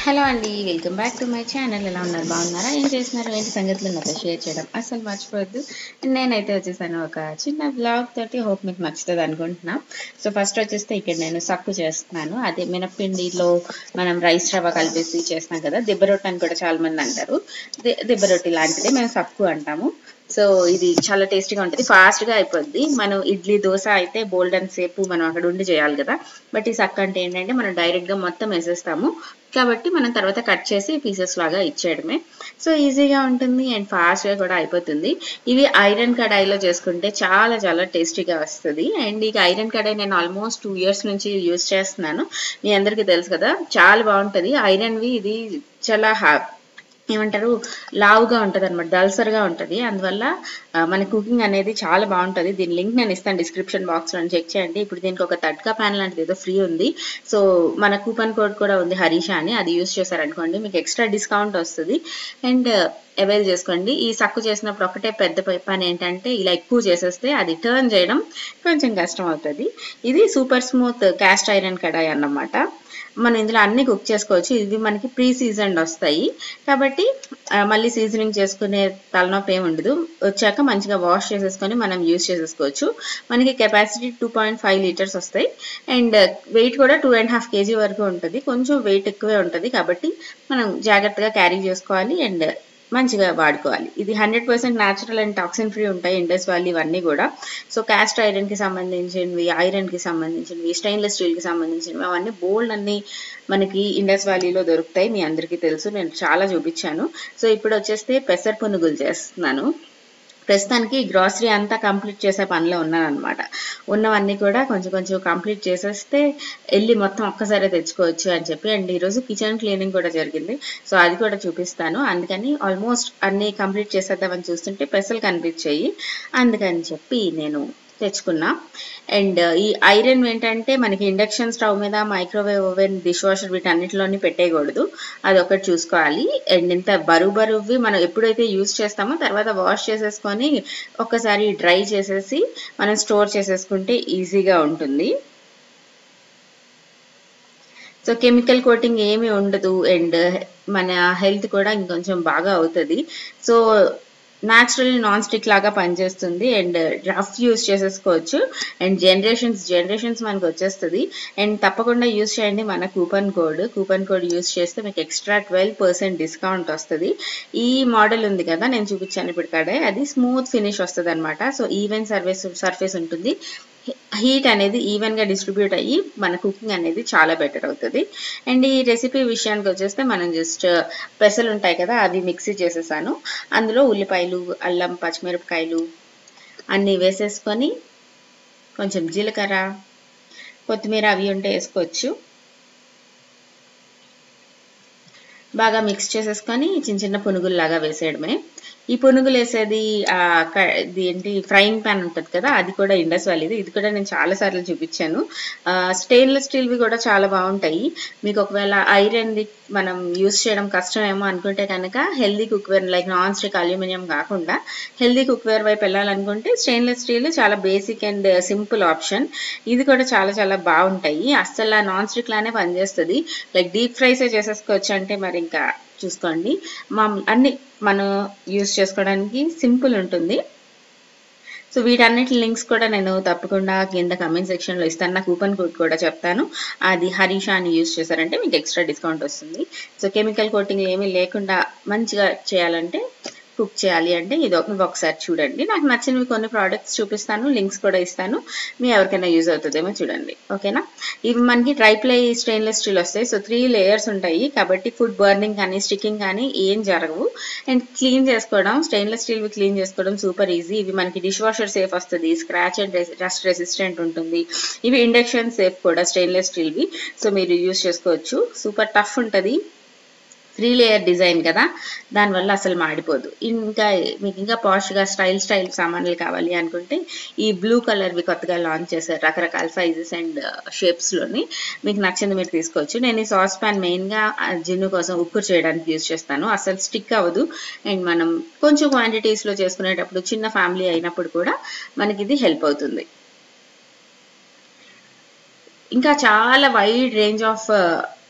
hello అండి welcome back to my channel ఎలా ఉన్నారు బాగున్నారా ఏం చేస్తున్నారు ఏంటి సంగతులు నాతో షేర్ చేయడం అసలు మర్చిపోవద్దు నేనైతే వచ్చేసాను ఒక చిన్న బ్లాగ్ తోటి హోప్ మీకు నచ్చుతుంది అనుకుంటున్నా సో ఫస్ట్ వచ్చేస్తే ఇక్కడ నేను సక్కు చేస్తున్నాను అదే మినప్పిండిలో మనం రైస్ రవ్వ కలిపేసి చేస్తాం కదా దిబ్బ రొట్టె అని కూడా చాలా మంది అంటారు ది- దిబ్బ రొట్టె లాంటిది మేము సక్కు అంటాము సో ఇది చాలా టేస్టీగా ఉంటుంది ఫాస్ట్ గా అయిపోద్ది మనం ఇడ్లీ దోశ అయితే బోల్డ్ అండ్ సేపు మనం అక్కడ ఉండి చేయాలి కదా బట్ ఈ సక్క అంటే ఏంటంటే మనం డైరెక్ట్ గా మొత్తం వేసేస్తాము కాబట్టి మనం తర్వాత కట్ చేసి పీసెస్ లాగా ఇచ్చేయడమే సో ఈజీగా ఉంటుంది అండ్ ఫాస్ట్ గా కూడా అయిపోతుంది ఇవి ఐరన్ కడాయిలో చేసుకుంటే చాలా చాలా టేస్టీగా వస్తుంది అండ్ ఈ ఐరన్ కడాయి నేను ఆల్మోస్ట్ టూ ఇయర్స్ నుంచి యూజ్ చేస్తున్నాను మీ అందరికీ తెలుసు కదా చాలా బాగుంటది ఐరన్వి ఇది చాలా హా- ఏమంటారు లావుగా ఉంటది అనమాట దల్సర్గా ఉంటది అందువల్ల ఆ, మన కుకింగ్ అనేది చాలా బాగుంటది దీని లింక్ నేను ఇస్తాను డిస్క్రిప్షన్ బాక్స్ లో చెక్ చేయండి ఇప్పుడు దీనికి ఒక తడ్కా ప్యాన్ లాంటిది ఏదో ఫ్రీ ఉంది సో మన కూపన్ కోడ్ కూడా ఉంది హరీషా అని అది యూస్ చేశారనుకోండి మీకు ఎక్స్ట్రా డిస్కౌంట్ వస్తుంది అండ్ అవైల్ చేసుకోండి ఈ సక్కు చేసినప్పుడు ఒకటే పెద్ద ప- పని ఏంటంటే ఇలా ఎక్కువ చేసేస్తే అది టర్న్ చేయడం కొంచెం కష్టం అవుతుంది ఇది super smooth cast iron kadai అన్నమాట మనం ఇందులో అన్ని కుక్ చేసుకోవచ్చు ఇవి మనకి ప్రీ సీజన్ వస్తాయి కాబట్టి ఆ, మళ్ళీ సీజనింగ్ చేసుకునే తలనొప్పి ఏమి ఉండదు వచ్చాక మంచిగా వాష్ చేసేసుకొని మనం యూస్ చేసేసుకోవచ్చు మనకి capacity two point five litres వస్తాయి అండ్ వెయిట్ కూడా టూ అండ్ హాఫ్ కేజీ వరకు ఉంటుంది కొంచెం వెయిట్ ఎక్కువే ఉంటుంది కాబట్టి మనం జాగ్రత్తగా క్యారీ చేసుకోవాలి అండ్ మంచిగా వాడుకోవాలి ఇది hundred percent natural and toxin free ఉంటాయి ఇండస్ వ్యాలీ ఇవన్నీ కూడా సో క్యాస్ట్ ఐరన్ కి సంబంధించినవి ఐరన్ కి సంబంధించినవి స్టెయిన్లెస్ స్టీల్ కి సంబంధించినవి అవన్నీ బోల్డ్ అన్ని మనకి ఇండస్ వ్యాలీలో దొరుకుతాయి మీ అందరికీ తెలుసు నేను చాలా చూపించాను సో ఇప్పుడు వచ్చేస్తే పెసర పునుగులు చేస్తున్నాను ప్రస్తుతానికి గ్రాసరీ అంతా కంప్లీట్ చేసే పనిలో ఉన్నాను అనమాట ఉన్నవన్నీ కూడా కొంచెం కొంచెం కంప్లీట్ చేసేస్తే వెళ్ళి మొత్తం ఒక్కసారి తెచ్చుకోవచ్చు అని చెప్పి అండ్ ఈరోజు కిచెన్ క్లీనింగ్ కూడా జరిగింది సో అది కూడా చూపిస్తాను అందుకని ఆల్మోస్ట్ అన్ని కంప్లీట్ చేసేద్దామని చూస్తుంటే పెసలు కనిపించాయి అందుకని చెప్పి నేను తెచ్చుకున్నా అండ్ ఈ ఐరన్ ఏంటంటే మనకి ఇండక్షన్ స్టవ్ మీద మైక్రోవేవ్ ఓవెన్ డిష్ వాషర్ వీటన్నిటిలోని పెట్టేయకూడదు అది ఒకటి చూసుకోవాలి అండ్ ఇంత బరువు బరువువి మనం ఎప్పుడైతే యూజ్ చేస్తామో తర్వాత వాష్ చేసేసుకొని ఒక్కసారి డ్రై చేసేసి మనం స్టోర్ చేసేసుకుంటే ఈజీగా ఉంటుంది సో కెమికల్ కోటింగ్ ఏమీ ఉండదు అండ్ మన హెల్త్ కూడా ఇంకొంచెం బాగా అవుతుంది సో న్యాచురల్ నాన్ స్టిక్ లాగా పనిచేస్తుంది అండ్ రఫ్ యూస్ చేసేసుకోవచ్చు అండ్ జనరేషన్స్ జనరేషన్స్ మనకు వచ్చేస్తుంది అండ్ తప్పకుండా యూస్ చేయండి మన coupon code coupon code use చేస్తే మీకు ఎక్స్ట్రా ట్వెల్వ్ పర్సెంట్ డిస్కౌంట్ వస్తుంది ఈ మోడల్ ఉంది కదా నేను చూపించాను ఇప్పుడు కడే అది స్మూత్ ఫినిష్ వస్తుంది అనమాట సో ఈవెన్ సర్ఫేస్ సర్ఫేస్ ఉంటుంది హీట్ అనేది ఈవెన్ గా డిస్ట్రిబ్యూట్ అయ్యి మన కుకింగ్ అనేది చాలా బెటర్ అవుతుంది అండ్ ఈ రెసిపీ విషయానికి వచ్చేస్తే మనం జస్ట్ పెసలు ఉంటాయి కదా అవి మిక్సీ చేసేసాను అందులో ఉల్లిపాయలు అల్లం పచ్చిమిరపకాయలు అన్నీ వేసేసుకొని కొంచెం జీలకర్ర కొత్తిమీర అవి ఉంటే వేసుకోవచ్చు బాగా మిక్స్ చేసేసుకొని చిన్న చిన్న పునుగుల్లాగా వేసేయడమే ఈ పునుగులు వేసేది ఆ క- ఇది ఏంటి ఫ్రైయింగ్ పాన్ ఉంటుంది కదా అది కూడా ఇండస్ వ్యాలీది ఇది కూడా నేను చాలా సార్లు చూపించాను స్టెయిన్లెస్ స్టీల్వి కూడా చాలా బాగుంటాయి మీకు ఒకవేళ ఐరన్ ది మనం యూస్ చేయడం కష్టమేమో అనుకుంటే కనుక healthy cookware like non stick aluminium కాకుండా హెల్దీ కుక్వేర్ వైపు వెళ్ళాలనుకుంటే స్టెయిన్లెస్ స్టీల్ చాలా బేసిక్ అండ్ సింపుల్ ఆప్షన్ ఇది కూడా చాలా చాలా బాగుంటాయి అస్సలు నాన్ స్టిక్ లానే పనిచేస్తుంది లైక్ డీప్ ఫ్రైసే చేసేసుకోవచ్చు అంటే మరి ఇంకా చూసుకోండి మా అన్ని మనం యూస్ చేసుకోవడానికి సింపుల్ ఉంటుంది సో వీటన్నిటి లింక్స్ కూడా నేను తప్పకుండా కింద కమెంట్ సెక్షన్ లో ఇస్తాను నా కూపన్ కోడ్ కూడా చెప్తాను అది హరీషా అని యూస్ చేశారంటే మీకు ఎక్స్ట్రా డిస్కౌంట్ వస్తుంది సో కెమికల్ కోటింగ్ ఏమీ లేకుండా మంచిగా చేయాలంటే కుక్ చేయాలి అంటే ఇది ఒక- ఇది ఒకసారి చూడండి నాకు నచ్చినవి కొన్ని ప్రోడక్ట్స్ చూపిస్తాను లింక్స్ కూడా ఇస్తాను మీ ఎవరికైనా యూజ్ అవుతుందేమో చూడండి ఓకేనా ఇవి మనకి ట్రై ప్లై స్టెయిన్లెస్ స్టీల్ వస్తాయి సో త్రీ లేయర్స్ ఉంటాయి కాబట్టి ఫుడ్ బర్నింగ్ కానీ స్టిక్కింగ్ కానీ ఏం జరగవు అండ్ క్లీన్ చేసుకోవడం స్టెయిన్లెస్ స్టీల్ వి క్లీన్ చేసుకోవడం సూపర్ ఈజీ ఇవి మనకి డిష్ వాషర్ సేఫ్ వస్తుంది స్క్రాచ్ అండ్ రస్ట్ రెసిస్టెంట్ ఉంటుంది ఇవి ఇండక్షన్ సేఫ్ కూడా స్టెయిన్లెస్ స్టీల్ వి సో మీరు యూజ్ చేసుకోవచ్చు సూపర్ టఫ్ ఉంటుంది త్రీ లేయర్ డిజైన్ కదా దానివల్ల అసలు మాడిపోదు ఇంకా మీకు ఇంకా పాష్గా స్టైల్ స్టైల్ సామాన్లు కావాలి అనుకుంటే ఈ బ్లూ కలర్వి కొత్తగా లాంచ్ చేశారు రకరకాల సైజెస్ అండ్ షేప్స్లోని మీకు నచ్చింది మీరు తీసుకోవచ్చు నేను ఈ సాస్ ప్యాన్ మెయిన్గా జిన్ను కోసం ఉక్కురు చేయడానికి యూజ్ చేస్తాను అసలు స్టిక్ అవ్వదు అండ్ మనం కొంచెం క్వాంటిటీస్లో చేసుకునేటప్పుడు చిన్న ఫ్యామిలీ అయినప్పుడు కూడా మనకి ఇది హెల్ప్ అవుతుంది ఇంకా చాలా wide range of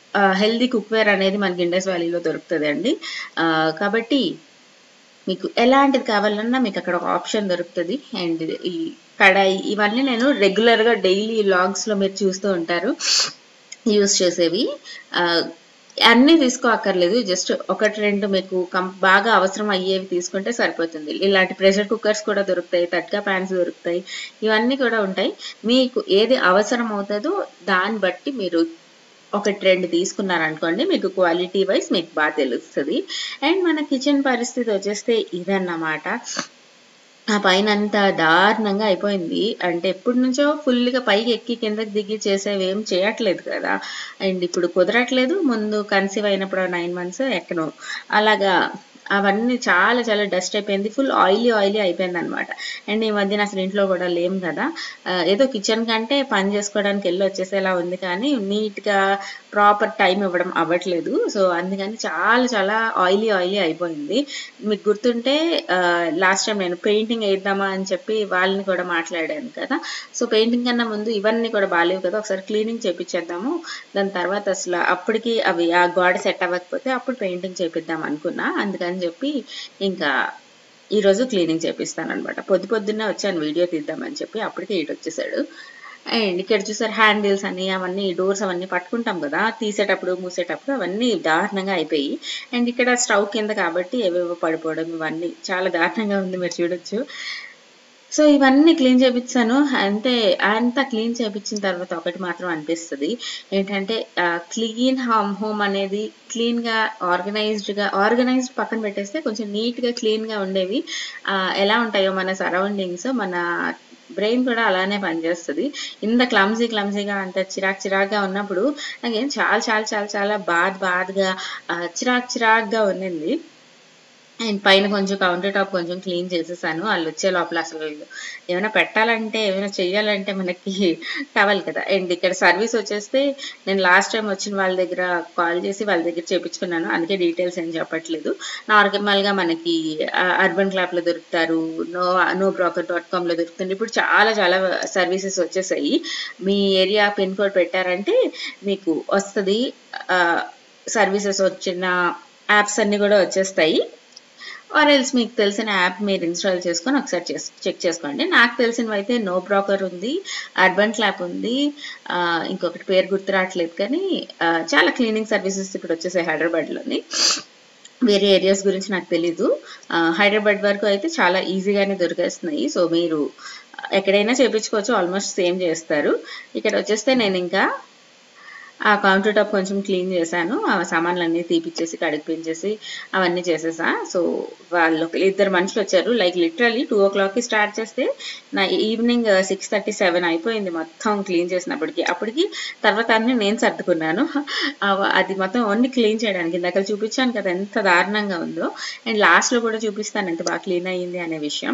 healthy cookware అనేది మనకి ఇండస్ వ్యాలీలో దొరుకుతుంది అండి కాబట్టి మీకు ఎలాంటిది కావాలన్నా మీకు అక్కడ ఒక ఆప్షన్ దొరుకుతుంది అండ్ ఈ కడాయి ఇవన్నీ నేను రెగ్యులర్గా డైలీ లాగ్స్లో మీరు చూస్తూ ఉంటారు యూస్ చేసేవి ఆ, అన్నీ తీసుకోక్కర్లేదు జస్ట్ ఒకటి రెండు మీకు కం బాగా అవసరం అయ్యేవి తీసుకుంటే సరిపోతుంది ఇలాంటి ప్రెషర్ కుక్కర్స్ కూడా దొరుకుతాయి తట్కా ప్యాన్స్ దొరుకుతాయి ఇవన్నీ కూడా ఉంటాయి మీకు ఏది అవసరం అవుతుందో దాన్ని బట్టి మీరు ఒకటి రెండు తీసుకున్నారనుకోండి మీకు క్వాలిటీ వైజ్ మీకు బాగా తెలుస్తుంది అండ్ మన కిచెన్ పరిస్థితి వచ్చేస్తే ఇదన్నమాట ఆ పైన అంతా దారుణంగా అయిపోయింది అంటే ఎప్పటి నుంచో ఫుల్గా పైకి ఎక్కి కిందకి దిగి చేసేవి ఏం చేయట్లేదు కదా అండ్ ఇప్పుడు కుదరట్లేదు ముందు కన్సీవ్ అయినప్పుడు నైన్ మంత్స్ ఎక్కను అలాగా అవన్నీ చాలా చాలా డస్ట్ అయిపోయింది ఫుల్ ఆయిలీ ఆయిలీ అయిపోయింది అనమాట అండ్ ఈ మధ్యన అసలు ఇంట్లో కూడా లేం కదా ఆ, ఏదో కిచెన్ కంటే పని చేసుకోవడానికి వెళ్ళి వచ్చేసేలా ఉంది కానీ నీట్గా ప్రాపర్ టైం ఇవ్వడం అవ్వట్లేదు సో అందుకని చాలా చాలా ఆయిలీ ఆయిలీ అయిపోయింది మీకు గుర్తుంటే లాస్ట్ టైం నేను పెయింటింగ్ వేద్దామా అని చెప్పి వాళ్ళని కూడా మాట్లాడాను కదా సో పెయింటింగ్ కన్నా ముందు ఇవన్నీ కూడా బాగాలేవు కదా ఒకసారి క్లీనింగ్ చేపించేద్దాము దాని తర్వాత అసలు అప్పటికి అవి ఆ గోడ సెట్ అవ్వకపోతే అప్పుడు పెయింటింగ్ చేపిద్దాం అనుకున్నా అందుకని చెప్పి ఇంకా ఈ రోజు క్లీనింగ్ చేపిస్తాను అనమాట పొద్దు పొద్దున్నే వచ్చాను వీడియో తీద్దామని చెప్పి అప్పటికే ఇటు వచ్చేసాడు అండ్ ఇక్కడ చూసారు హ్యాండిల్స్ అని అవన్నీ డోర్స్ అవన్నీ పట్టుకుంటాం కదా తీసేటప్పుడు మూసేటప్పుడు అవన్నీ దారుణంగా అయిపోయి అండ్ ఇక్కడ స్టవ్ కింద కాబట్టి ఏవేవో పడిపోవడం ఇవన్నీ చాలా దారుణంగా ఉంది మీరు చూడొచ్చు సో ఇవన్నీ క్లీన్ చేపించాను అంతే అంతా క్లీన్ చేపించిన తర్వాత ఒకటి మాత్రం అనిపిస్తుంది ఏంటంటే క్లీన్ హోమ్ హోమ్ అనేది క్లీన్ గా ఆర్గనైజ్డ్ గా ఆర్గనైజ్డ్ పక్కన పెట్టేస్తే కొంచెం నీట్ గా క్లీన్ గా ఉండేవి ఆ, ఎలా ఉంటాయో మన సరౌండింగ్స్ మన బ్రెయిన్ కూడా అలానే పనిచేస్తుంది ఇంత క్లమ్జీ క్లమ్జీగా అంత చిరాక్ చిరాక్గా ఉన్నప్పుడు నాకేం చాలా చాలా చాలా చాలా బాధ బాధగా ఆ, చిరాక్ చిరాక్గా ఉండింది అండ్ పైన కొంచెం కౌంటర్ టాప్ కొంచెం క్లీన్ చేసేసాను వాళ్ళు వచ్చే లోపల అసలు ఏమైనా పెట్టాలంటే ఏమైనా చెయ్యాలంటే మనకి కావాలి కదా అండ్ ఇక్కడ సర్వీస్ వచ్చేస్తే నేను లాస్ట్ టైం వచ్చిన వాళ్ళ దగ్గర కాల్ చేసి వాళ్ళ దగ్గర చేపించుకున్నాను అందుకే డీటెయిల్స్ ఏం చెప్పట్లేదు నార్మల్గా మనకి అర్బన్ క్లాప్లో దొరుకుతారు నో నో బ్రోకర్ డాట్ కామ్లో దొరుకుతుంది ఇప్పుడు చాలా చాలా సర్వీసెస్ వచ్చేసాయి మీ ఏరియా పిన్ కోడ్ పెట్టారంటే మీకు వస్తుంది సర్వీసెస్ వచ్చిన యాప్స్ అన్ని కూడా వచ్చేస్తాయి ఆర్ ఎల్స్ మీకు తెలిసిన యాప్ మీరు ఇన్స్టాల్ చేసుకొని ఒకసారి చెక్ చేసుకోండి నాకు తెలిసినవి అయితే నో బ్రోకర్ ఉంది అర్బన్ క్లాప్ ఉంది ఆ, ఇంకొకటి పేరు గుర్తు రావట్లేదు కానీ ఆ, చాలా క్లీనింగ్ సర్వీసెస్ ఇప్పుడు వచ్చేసాయి హైదరాబాద్లోని వేరే ఏరియాస్ గురించి నాకు తెలీదు ఆ, హైదరాబాద్ వరకు అయితే చాలా ఈజీగానే దొరికేస్తున్నాయి సో మీరు ఎక్కడైనా చేపించుకోవచ్చు ఆల్మోస్ట్ సేమ్ చేస్తారు ఇక్కడ వచ్చేస్తే నేను ఇంకా ఆ కౌంటర్ టాప్ కొంచెం క్లీన్ చేశాను ఆ సామాన్లన్నీ తీపిచ్చేసి కడిగిపించేసి అవన్నీ చేసేసా సో వాళ్ళు ఒక ఇద్దరు మనుషులు వచ్చారు లైక్ లిటరలీ టూ ఓ క్లాక్కి స్టార్ట్ చేస్తే నా ఈవినింగ్ సిక్స్ థర్టీ సెవెన్ అయిపోయింది మొత్తం క్లీన్ చేసినప్పటికి అప్పటికి తర్వాత అన్ని నేను సర్దుకున్నాను ఆ- అది మొత్తం ఓన్లీ క్లీన్ చేయడానికి ఇందాక చూపించాను కదా ఎంత దారుణంగా ఉందో అండ్ లాస్ట్లో కూడా చూపిస్తాను ఎంత బాగా క్లీన్ అయ్యింది అనే విషయం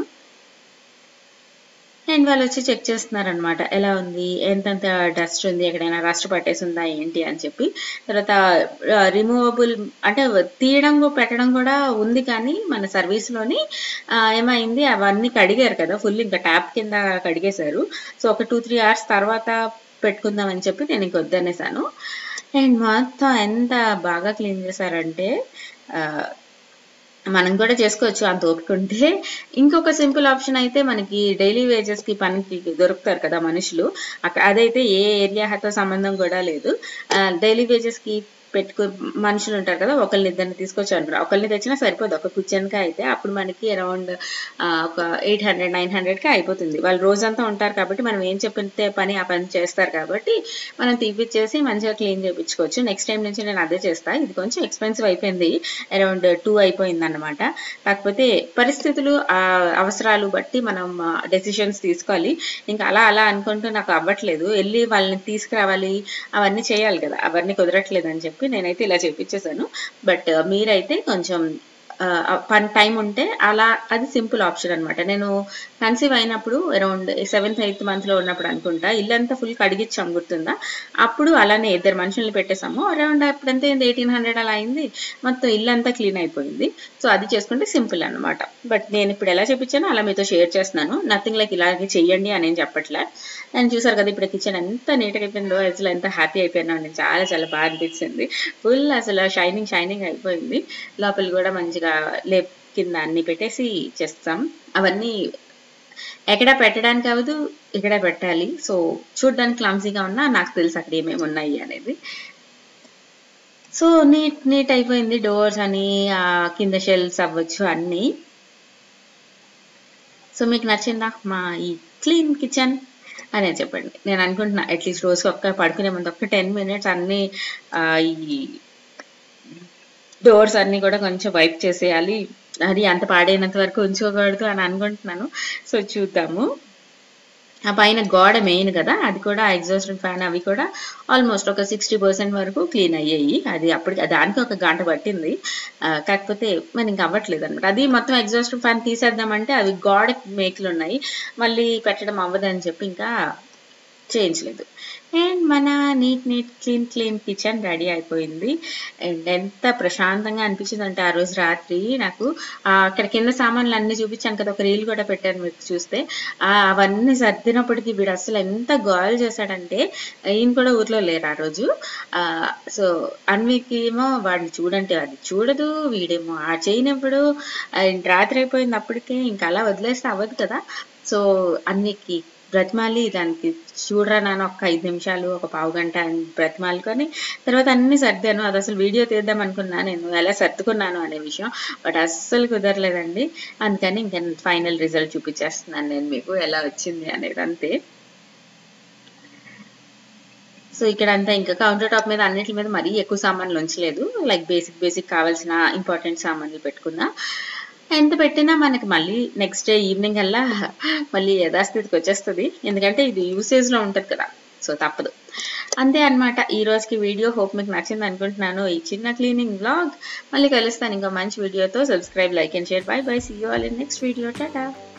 అండ్ వాళ్ళు వచ్చి చెక్ చేస్తున్నారు అనమాట ఎలా ఉంది ఎంతెంత డస్ట్ ఉంది ఎక్కడైనా రస్ట్ పట్టేసిందా ఏంటి అని చెప్పి తర్వాత రిమూవబుల్ అంటే తీయడం పెట్టడం కూడా ఉంది కానీ మన సర్వీస్లోని ఏమైంది అవన్నీ కడిగారు కదా ఫుల్ ఇంకా ట్యాప్ కింద కడిగేశారు సో ఒక టూ త్రీ అవర్స్ తర్వాత పెట్టుకుందాం అని చెప్పి నేను ఇంక వద్దనేసాను అండ్ మొత్తం ఎంత బాగా క్లీన్ చేశారంటే ఆ, మనం కూడా చేసుకోవచ్చు అంత ఓపిక ఉంటే ఇంకొక సింపుల్ ఆప్షన్ అయితే మనకి డైలీ వేజెస్ కి పనికి దొరుకుతారు కదా మనుషులు అక్కడ అదైతే ఏ ఏరియాతో సంబంధం కూడా లేదు డైలీ వేజెస్ కి పెట్టుకు మనుషులు ఉంటారు కదా ఒకరిని ఇద్దరిని తీసుకొచ్చి అనుకున్నా ఒకరిని తెచ్చినా సరిపోదు ఒక కిచెన్ కి అయితే అప్పుడు మనకి అరౌండ్ ఒక ఎయిట్ హండ్రెడ్ నైన్ హండ్రెడ్ కి అయిపోతుంది వాళ్ళు రోజంతా ఉంటారు కాబట్టి మనం ఏం చెప్పితే పని ఆ పని చేస్తారు కాబట్టి మనం తీపిచ్చేసి మంచిగా క్లీన్ చేయించుకోవచ్చు నెక్స్ట్ టైం నుంచి నేను అదే చేస్తా ఇది కొంచెం ఎక్స్పెన్సివ్ అయిపోయింది అరౌండ్ టూ అయిపోయింది అనమాట కాకపోతే పరిస్థితులు ఆ అవసరాలు బట్టి మనం డెసిషన్స్ తీసుకోవాలి ఇంకా అలా అలా అనుకుంటూ నాకు అవ్వట్లేదు వెళ్ళి వాళ్ళని తీసుకురావాలి అవన్నీ చేయాలి కదా అవన్నీ కుదరట్లేదు అని చెప్పి నేనైతే ఇలా చేపించేశాను బట్ మీరైతే కొంచెం పని టైం ఉంటే అలా అది సింపుల్ ఆప్షన్ అనమాట నేను కన్సీవ్ అయినప్పుడు అరౌండ్ సెవెంత్ ఎయిత్ మంత్ లో ఉన్నప్పుడు అనుకుంటా ఇల్లంతా ఫుల్ కడిగిచ్చాం గుర్తుందా అప్పుడు అలానే ఇద్దరు మనుషుల్ని పెట్టేసాము అరౌండ్ అప్పుడంతే ఎయిటీన్ హండ్రెడ్ అలా అయింది మొత్తం ఇల్లంతా క్లీన్ అయిపోయింది సో అది చేసుకుంటే సింపుల్ అన్నమాట బట్ నేను ఇప్పుడు ఎలా చెప్పించానో అలా మీతో షేర్ చేస్తున్నాను నథింగ్ లైక్ ఇలాగే చెయ్యండి అని ఏం చెప్పట్లే నేను చూసారు కదా ఇప్పుడు కిచెన్ ఎంత నీట్గా అయిపోయిందో అసలు ఎంత హ్యాపీ అయిపోయినా నేను చాలా చాలా బాగా అనిపించింది ఫుల్ అసలు షైనింగ్ షైనింగ్ అయిపోయింది లోపల కూడా మంచిగా లేప్ కింద అన్ని పెట్టేసి చేస్తాం అవన్నీ ఎక్కడ పెట్టడానికి అవ్వదు ఇక్కడ పెట్టాలి సో చూడడానికి క్లామ్సీగా ఉన్నా నాకు తెలుసు అక్కడ ఏమేమి ఉన్నాయి అనేది సో నీట్ నీట్ అయిపోయింది డోర్స్ అని ఆ కింద షెల్స్ అవ్వచ్చు అన్నీ సో మీకు నచ్చిందా మా ఈ క్లీన్ కిచెన్ అనే చెప్పండి నేను అనుకుంటున్నా అట్లీస్ట్ రోజుకి ఒక్క పడుకునే ముందు ఒక్క టెన్ మినిట్స్ అన్ని ఆ, ఈ డోర్స్ అన్ని కూడా కొంచెం వైప్ చేసేయాలి అది అంత పాడైనంత వరకు ఉంచుకోకూడదు అని అనుకుంటున్నాను సో చూద్దాము ఆ పైన గోడ మెయిన్ కదా అది కూడా ఎగ్జాస్ట్ ఫ్యాన్ అవి కూడా ఆల్మోస్ట్ ఒక సిక్స్టీ పర్సెంట్ వరకు క్లీన్ అయ్యాయి అది అప్పటికి దానికి ఒక గంట పట్టింది ఆ, కాకపోతే మరి ఇంకా అవ్వట్లేదు అనమాట అది మొత్తం ఎగ్జాస్ట్ ఫ్యాన్ తీసేద్దామంటే అవి గోడ మేకులు ఉన్నాయి మళ్ళీ పెట్టడం అవ్వదని చెప్పి ఇంకా చేయించలేదు అండ్ మన neat neat clean clean kitchen ready అయిపోయింది అండ్ ఎంత ప్రశాంతంగా అనిపించింది అంటే ఆ రోజు రాత్రి నాకు ఆ, అక్కడ కింద సామాన్లు అన్ని చూపించాను కదా ఒక రీల్ కూడా పెట్టాను మీకు చూస్తే ఆ, అవన్నీ సర్దినప్పటికీ వీడు అసలు ఎంత గోల్ చేశాడంటే ఈయన కూడా ఊర్లో లేరు ఆ రోజు ఆ, సో అన్వికి ఏమో వాడిని చూడంటే అది చూడదు వీడేమో ఆ చేయనివ్వడు అండ్ రాత్రి అయిపోయింది అప్పటికే ఇంకా అలా వదిలేస్తే అవ్వదు కదా సో అన్నికి బ్రతిమాలి దానికి చూడరా నాన్న ఒక ఐదు నిమిషాలు ఒక పావు గంట అని బ్రతిమాలుకొని తర్వాత అన్ని సర్దాను అది అసలు వీడియో తీద్దాం అనుకున్నా నేను ఎలా సర్దుకున్నాను అనే విషయం బట్ అస్సలు కుదరలేదండి అందుకని ఇంకా ఫైనల్ రిజల్ట్ చూపించేస్తున్నాను నేను మీకు ఎలా వచ్చింది అనేది అంతే సో ఇక్కడ అంతా ఇంకా కౌంటర్ టాప్ మీద అన్నిటి మీద మరీ ఎక్కువ సామాన్లు ఉంచలేదు లైక్ బేసిక్ బేసిక్ కావాల్సిన ఇంపార్టెంట్ సామాన్లు పెట్టుకున్నా ఎంత పెట్టినా మనకి మళ్ళీ నెక్స్ట్ డే ఈవినింగ్ అల్లా మళ్ళీ యథాస్థితికి వచ్చేస్తుంది ఎందుకంటే ఇది యూసేజ్ లో ఉంటది కదా సో తప్పదు అంతే అన్నమాట ఈ రోజుకి వీడియో హోప్ మీకు నచ్చింది అనుకుంటున్నాను ఈ చిన్న క్లీనింగ్ బ్లాగ్ మళ్ళీ కలుస్తాను ఇంకో మంచి వీడియోతో subscribe like and share bye bye see you all in next video Tata